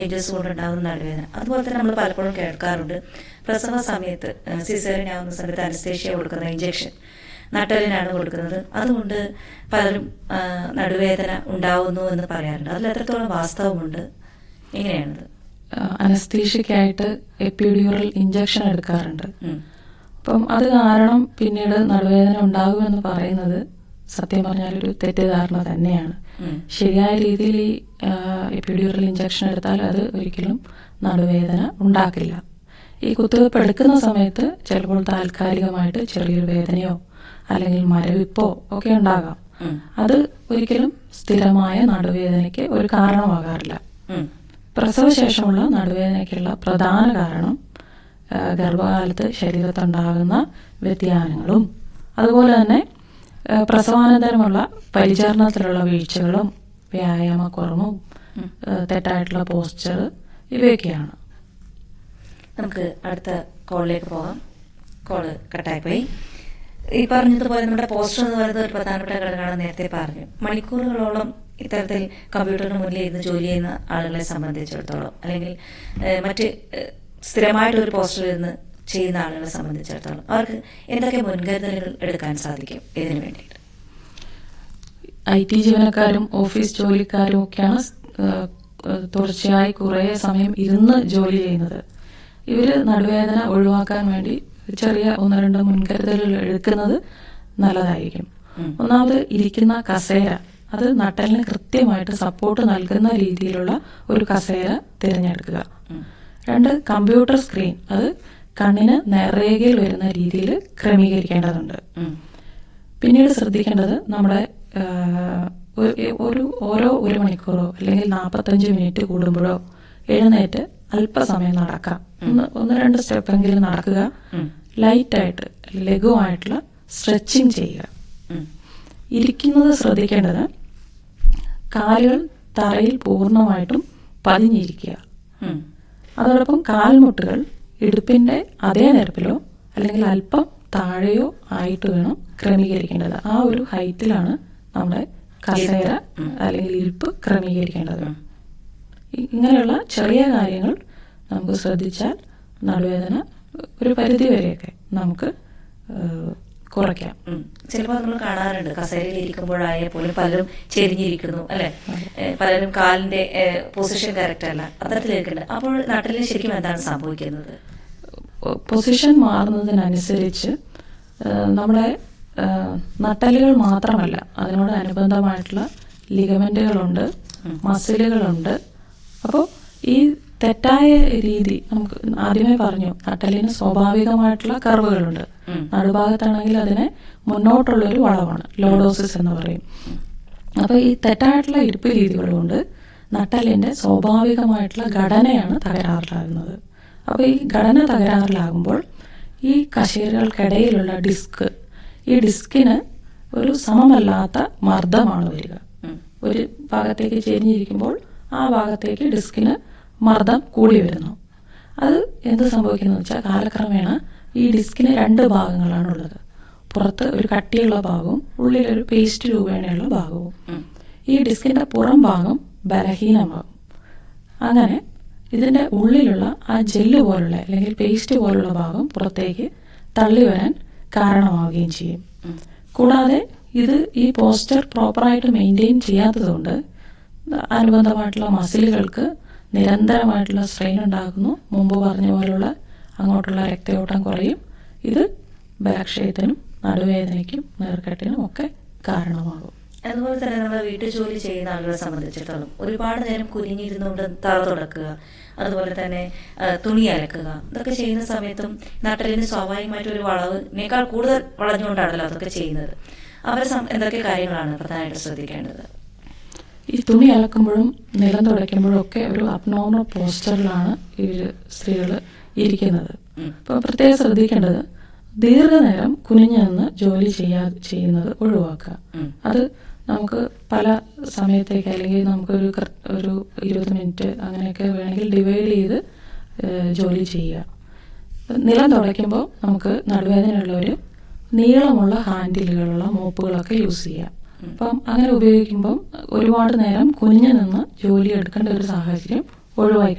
Changes കൊണ്ടുണ്ടാകുന്ന നടുവേദന അതുപോലെ തന്നെ നമ്മൾ പലപ്പോഴും കേൾക്കാറുണ്ട് പ്രസവ സമയത്ത് സിസേറിയൻ ആവുന്ന സമയത്ത് അനസ്തേഷ്യ കൊടുക്കുന്ന ഇഞ്ചക്ഷൻ നട്ടലിനാണ് കൊടുക്കുന്നത് അതുകൊണ്ട് പലരും ആ, നടുവേദന ഉണ്ടാവുന്നു എന്ന് പറയാറുണ്ട് അതിൽ എത്രത്തോളം വാസ്തവമുണ്ട് എങ്ങനെയാണത് അനസ്തീഷ്യക്കായിട്ട് എപ്പിഡ്യൂറൽ ഇഞ്ചക്ഷൻ എടുക്കാറുണ്ട് ഉം. അപ്പം അത് കാരണം പിന്നീട് നടുവേദന ഉണ്ടാകുമെന്ന് പറയുന്നത് സത്യം പറഞ്ഞാൽ ഒരു തെറ്റിദ്ധാരണ തന്നെയാണ് ഉം. ശരിയായ രീതിയിൽ ഈ എപ്പിഡ്യൂറൽ ഇഞ്ചക്ഷൻ എടുത്താൽ അത് ഒരിക്കലും നടുവേദന ഉണ്ടാക്കില്ല ഈ കുത്തിവയ്പ്പ് എടുക്കുന്ന സമയത്ത് ചിലപ്പോൾ താൽക്കാലികമായിട്ട് ചെറിയൊരു വേദനയോ അല്ലെങ്കിൽ മരവിപ്പോ ഒക്കെ ഉണ്ടാകാം ഉം. അത് ഒരിക്കലും സ്ഥിരമായ നടുവേദനയ്ക്ക് ഒരു കാരണമാകാറില്ല ഉം. പ്രസവശേഷമുള്ള നടുവേദനയ്ക്കുള്ള പ്രധാന കാരണം ആ, ഗർഭകാലത്ത് ശരീരത്തുണ്ടാകുന്ന വ്യതിയാനങ്ങളും അതുപോലെ തന്നെ ആ, പ്രസവാനന്തരമുള്ള പരിചരണത്തിലുള്ള വീഴ്ചകളും വ്യായാമക്കുറവും ആ, തെറ്റായിട്ടുള്ള പോസ്ചർ ഇവയൊക്കെയാണ് നമുക്ക് അടുത്ത കോളിലേക്ക് പോകാം കോള് കട്ടായിപ്പോയി ഈ പറഞ്ഞതുപോലെ നമ്മുടെ പോസ്റ്റർ എന്ന് പറയുന്നത് ഒരു പ്രധാനപ്പെട്ട ഘടകമാണെന്ന് നേരത്തെ പറഞ്ഞു മണിക്കൂറുകളോളം ഇത്തരത്തിൽ കമ്പ്യൂട്ടറിന് മുന്നിൽ ഇരുന്ന് ജോലി ചെയ്യുന്ന ആളുകളെ സംബന്ധിച്ചിടത്തോളം അല്ലെങ്കിൽ ഏഹ്, മറ്റ് ഏഹ്, സ്ഥിരമായിട്ട് ഒരു പോസ്റ്ററിൽ ഇരുന്ന് ചെയ്യുന്ന ആളുകളെ സംബന്ധിച്ചിടത്തോളം അവർക്ക് എന്തൊക്കെ മുൻകരുതലുകൾ എടുക്കാൻ സാധിക്കും ഇതിനു വേണ്ടിയിട്ട് ഐ ടി ജീവനക്കാരും ഓഫീസ് ജോലിക്കാരും ഒക്കെയാണ് സ്- ആ, ആ, തുടർച്ചയായി കുറേ സമയം ഇരുന്ന് ജോലി ചെയ്യുന്നത് ഇവര് നടുവേദന ഒഴിവാക്കാൻ വേണ്ടി ചെറിയ ഒന്ന് രണ്ട് മുൻകരുതലുകൾ എടുക്കുന്നത് നല്ലതായിരിക്കും ഉം. ഒന്നാമത് ഇരിക്കുന്ന കസേര അത് നട്ടലിന് കൃത്യമായിട്ട് സപ്പോർട്ട് നൽകുന്ന രീതിയിലുള്ള ഒരു കസേര തിരഞ്ഞെടുക്കുക ഉം. രണ്ട് കമ്പ്യൂട്ടർ സ്ക്രീൻ അത് കണ്ണിന് നേർരേഖയിൽ വരുന്ന രീതിയിൽ ക്രമീകരിക്കേണ്ടതുണ്ട് ഉം. പിന്നീട് ശ്രദ്ധിക്കേണ്ടത് നമ്മുടെ ആ, ഒരു- ഒരു ഓരോ ഒരു മണിക്കൂറോ അല്ലെങ്കിൽ നാൽപ്പത്തഞ്ച് മിനിറ്റ് കൂടുമ്പോഴോ എഴുന്നേറ്റ് അല്പസമയം നടക്കാം ഒന്ന് ഒന്ന് രണ്ട് സ്റ്റെപ്പെങ്കിലും നടക്കുക ഉം. ലൈറ്റായിട്ട് ലഘുവായിട്ടുള്ള സ്ട്രെച്ചിങ് ചെയ്യുക ഉം. ഇരിക്കുന്നത് ശ്രദ്ധിക്കേണ്ടത് കാലുകൾ തറയിൽ പൂർണ്ണമായിട്ടും പതിഞ്ഞിരിക്കുക ഉം. അതോടൊപ്പം കാൽമുട്ടുകൾ ഇടുപ്പിന്റെ അതേ നിരപ്പിലോ അല്ലെങ്കിൽ അല്പം താഴെയോ ആയിട്ട് വേണം ക്രമീകരിക്കേണ്ടത് ആ ഒരു ഹൈറ്റിലാണ് നമ്മുടെ കസേര അല്ലെങ്കിൽ ഇരിപ്പ് ക്രമീകരിക്കേണ്ടത് ഇ- ഇങ്ങനെയുള്ള ചെറിയ കാര്യങ്ങൾ നമുക്ക് ശ്രദ്ധിച്ചാൽ നടുവേദന ഒരു പരിധി വരെയൊക്കെ നമുക്ക് ഏഹ്, കുറയ്ക്കാം ഉം. ചിലപ്പോൾ നമ്മൾ കാണാറുണ്ട് കസേരയിൽ ഇരിക്കുമ്പോഴായ പോലും പലരും ചെരിഞ്ഞിരിക്കുന്നു അല്ലെ ഏഹ് പലരും കാലിന്റെ പൊസിഷൻ കറക്റ്റ് അല്ല അത്തരത്തിലിരിക്കുന്നുണ്ട് അപ്പോൾ നാട്ടിൽ ശരിക്കും എന്താണ് സംഭവിക്കുന്നത് പൊസിഷൻ മാറുന്നതിനനുസരിച്ച് ഏഹ്, നമ്മുടെ ഏഹ്, നട്ടലുകൾ മാത്രമല്ല അതിനോട് അനുബന്ധമായിട്ടുള്ള ലിഗമെന്റുകളുണ്ട് മസിലുകളുണ്ട് അപ്പോൾ ഈ തെറ്റായ രീതി നമുക്ക് ആദ്യമേ പറഞ്ഞു നട്ടലിന് സ്വാഭാവികമായിട്ടുള്ള കർവുകളുണ്ട് ഉം. നടുഭാഗത്താണെങ്കിൽ അതിനെ മുന്നോട്ടുള്ളൊരു വളവാണ് ലോഡോസിസ് എന്ന് പറയും അപ്പൊ ഈ തെറ്റായിട്ടുള്ള ഇരിപ്പ് രീതികൾ കൊണ്ട് നട്ടലിന്റെ സ്വാഭാവികമായിട്ടുള്ള ഘടനയാണ് തകരാറിലാകുന്നത് അപ്പൊ ഈ ഘടന തകരാറിലാകുമ്പോൾ ഈ കശേരുകൾക്കിടയിലുള്ള ഡിസ്ക് ഈ ഡിസ്കിന് ഒരു സമമല്ലാത്ത മർദ്ദമാണ് വരിക ഉം. ഒരു ഭാഗത്തേക്ക് ചെരിഞ്ഞിരിക്കുമ്പോൾ ആ ഭാഗത്തേക്ക് ഡിസ്കിന് മർദ്ദം കൂടി വരുന്നു അത് എന്ത് സംഭവിക്കുന്നു വെച്ചാൽ കാലക്രമേണ ഈ ഡിസ്കിന് രണ്ട് ഭാഗങ്ങളാണുള്ളത് പുറത്ത് ഒരു കട്ടിയുള്ള ഭാഗവും ഉള്ളിലൊരു പേസ്റ്റ് രൂപേണയുള്ള ഭാഗവും ഉം. ഈ ഡിസ്കിന്റെ പുറം ഭാഗം ബലഹീനമാകും അങ്ങനെ ഇതിന്റെ ഉള്ളിലുള്ള ആ ജെല്ല് പോലുള്ള അല്ലെങ്കിൽ പേസ്റ്റ് പോലുള്ള ഭാഗം പുറത്തേക്ക് തള്ളി വരാൻ കാരണമാവുകയും ചെയ്യും ഉം. കൂടാതെ ഇത് ഈ പോസ്റ്റർ പ്രോപ്പറായിട്ട് മെയിൻറ്റെയിൻ ചെയ്യാത്തതുകൊണ്ട് അനുബന്ധമായിട്ടുള്ള മസിലുകൾക്ക് നിരന്തരമായിട്ടുള്ള സ്ട്രെയിൻ ഉണ്ടാകുന്നു മുമ്പ് പറഞ്ഞ പോലുള്ള അങ്ങോട്ടുള്ള രക്തയോട്ടം കുറയും ഇത് ബലക്ഷയത്തിനും നടുവേദനയ്ക്കും നീർക്കെട്ടിനും ഒക്കെ കാരണമാകും അതുപോലെ തന്നെ നമ്മൾ വീട്ടു ജോലി ചെയ്യുന്ന ആളുകളെ സംബന്ധിച്ചിടത്തോളം ഒരുപാട് നേരം കുനിഞ്ഞിരുന്നുകൊണ്ട് തറ തുടക്കുക അതുപോലെ തന്നെ ആ, തുണി അലക്കുക ഇതൊക്കെ ചെയ്യുന്ന സമയത്തും നട്ടലിന് സ്വാഭാവികമായിട്ട് ഒരു വളവിനേക്കാൾ കൂടുതൽ വളഞ്ഞുകൊണ്ടാണല്ലോ അതൊക്കെ ചെയ്യുന്നത് അവരെ സം- എന്തൊക്കെ കാര്യങ്ങളാണ് പ്രധാനമായിട്ട് ശ്രദ്ധിക്കേണ്ടത് ഈ തുണി അലക്കുമ്പോഴും നിലം തുടയ്ക്കുമ്പോഴും ഒക്കെ ഒരു അബ്നോർമൽ പോസ്റ്ററിലാണ് ഈ സ്ത്രീകൾ ഇരിക്കുന്നത് ഉം. അപ്പോൾ പ്രത്യേകം ശ്രദ്ധിക്കേണ്ടത് ദീർഘനേരം കുനിഞ്ഞു നിന്ന് ജോലി ചെയ്യാ ചെയ്യുന്നത് ഒഴിവാക്കുക ഉം. അത് നമുക്ക് പല സമയത്തേക്ക് അല്ലെങ്കിൽ നമുക്കൊരു കൃ- ഒരു ഇരുപത് മിനിറ്റ് അങ്ങനെയൊക്കെ വേണമെങ്കിൽ ഡിവൈഡ് ചെയ്ത് ഏഹ്, ജോലി ചെയ്യുക നിലം തുടയ്ക്കുമ്പോൾ നമുക്ക് നടുവേദനയുള്ളവർ നീളമുള്ള ഹാൻഡിലുകളുള്ള മോപ്പുകളൊക്കെ യൂസ് ചെയ്യാം അപ്പം അങ്ങനെ ഉപയോഗിക്കുമ്പം ഒരുപാട് നേരം കുനിഞ്ഞു നിന്ന് ജോലി എടുക്കേണ്ട ഒരു സാഹചര്യം ഒഴിവാക്കി